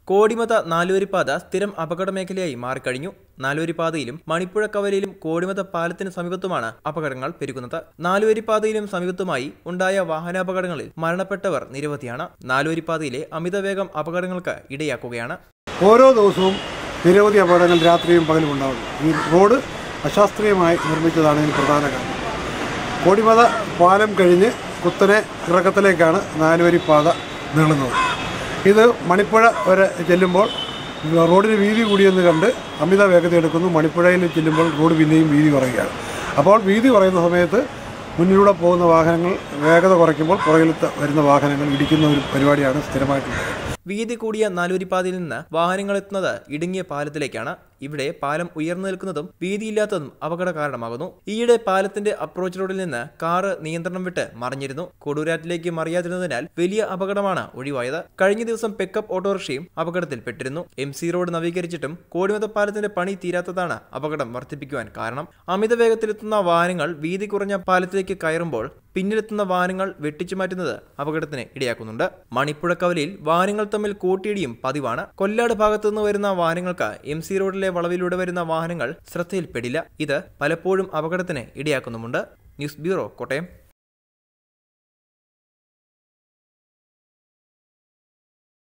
കോടിമത നാലുവരിപ്പാത സ്ഥിരം അപകട മേഖലയായി മാറിക്കഴിഞ്ഞു നാലുവരിപ്പാതയിലും മണിപ്പുഴ കവലയിലും കോടിമത പാലത്തിന് സമീപത്തുമാണ് അപകടങ്ങൾ പെരുകുന്നത് നാലുവരിപ്പാതയിലും സമീപത്തുമായി ഉണ്ടായ വാഹനാപകടങ്ങളിൽ മരണപ്പെട്ടവർ നിരവധിയാണ് നാലുവരിപ്പാതയിലെ അമിതവേഗം അപകടങ്ങൾക്ക് ഇടയാക്കുകയാണ് ഓരോ ദിവസവും നിരവധി അപകടങ്ങൾ രാത്രിയും പകലും ഉണ്ടാകുന്നു ഈ റോഡ് അശാസ്ത്രീയമായി നിർമ്മിച്ചതാണ് ഇതിന് പ്രധാന കാരണം കോടിമത പാലം കഴിഞ്ഞ് കുത്തനെ ഇറക്കത്തിലേക്കാണ് നാലുവരി പാത നീളുന്നത് ഇത് മണിപ്പുഴ വരെ ചെല്ലുമ്പോൾ റോഡിന് വീതി കൂടിയെന്ന് കണ്ട് അമിത വേഗത എടുക്കുന്നു മണിപ്പുഴയിൽ ചെല്ലുമ്പോൾ റോഡ് പിന്നെയും വീതി കുറയുകയാണ് അപ്പോൾ വീതി കുറയുന്ന സമയത്ത് മുന്നിലൂടെ പോകുന്ന വാഹനങ്ങൾ വേഗത കുറയ്ക്കുമ്പോൾ പുറകിലത്തെ വരുന്ന വാഹനങ്ങൾ ഇടിക്കുന്ന ഒരു പരിപാടിയാണ് സ്ഥിരമായിട്ടുള്ളത് വീതി കൂടിയ നാലുവരിപ്പാതയിൽ നിന്ന് വാഹനങ്ങൾ എത്തുന്നത് ഇടുങ്ങിയ പാലത്തിലേക്കാണ് ഇവിടെ പാലം ഉയർന്നു നിൽക്കുന്നതും വീതിയില്ലാത്തതും അപകട കാരണമാകുന്നു ഈയിടെ പാലത്തിന്റെ അപ്രോച്ച് റോഡിൽ നിന്ന് കാറ് നിയന്ത്രണം വിട്ട് മറിഞ്ഞിരുന്നു കൊടുരാറ്റിലേക്ക് മറിയാതിരുന്നതിനാൽ വലിയ അപകടമാണ് ഒഴിവായത് കഴിഞ്ഞ ദിവസം പിക്കപ്പ് ഓട്ടോറിക്ഷയും അപകടത്തിൽപ്പെട്ടിരുന്നു എം സി റോഡ് നവീകരിച്ചിട്ടും കോടിമത പാലത്തിന്റെ പണി തീരാത്തതാണ് അപകടം വർദ്ധിപ്പിക്കുവാൻ കാരണം അമിത വേഗത്തിലെത്തുന്ന വാഹനങ്ങൾ വീതി കുറഞ്ഞ പാലത്തിലേക്ക് കയറുമ്പോൾ പിന്നിലെത്തുന്ന വാഹനങ്ങൾ വെട്ടിച്ചു മാറ്റുന്നത് അപകടത്തിന് ഇടയാക്കുന്നുണ്ട് മണിപ്പുഴ കവലയിൽ വാഹനങ്ങൾ തമ്മിൽ കൂട്ടിയിടിയും പതിവാണ് കൊല്ലാട് ഭാഗത്തു നിന്ന് വരുന്ന വാഹനങ്ങൾക്ക് എം സി റോഡിലെ വളവിലൂടെ വരുന്ന വാഹനങ്ങൾ ശ്രദ്ധയിൽപ്പെടില്ല ഇത് പലപ്പോഴും അപകടത്തിന് ഇടയാക്കുന്നുമുണ്ട് ന്യൂസ് ബ്യൂറോ കോട്ടയം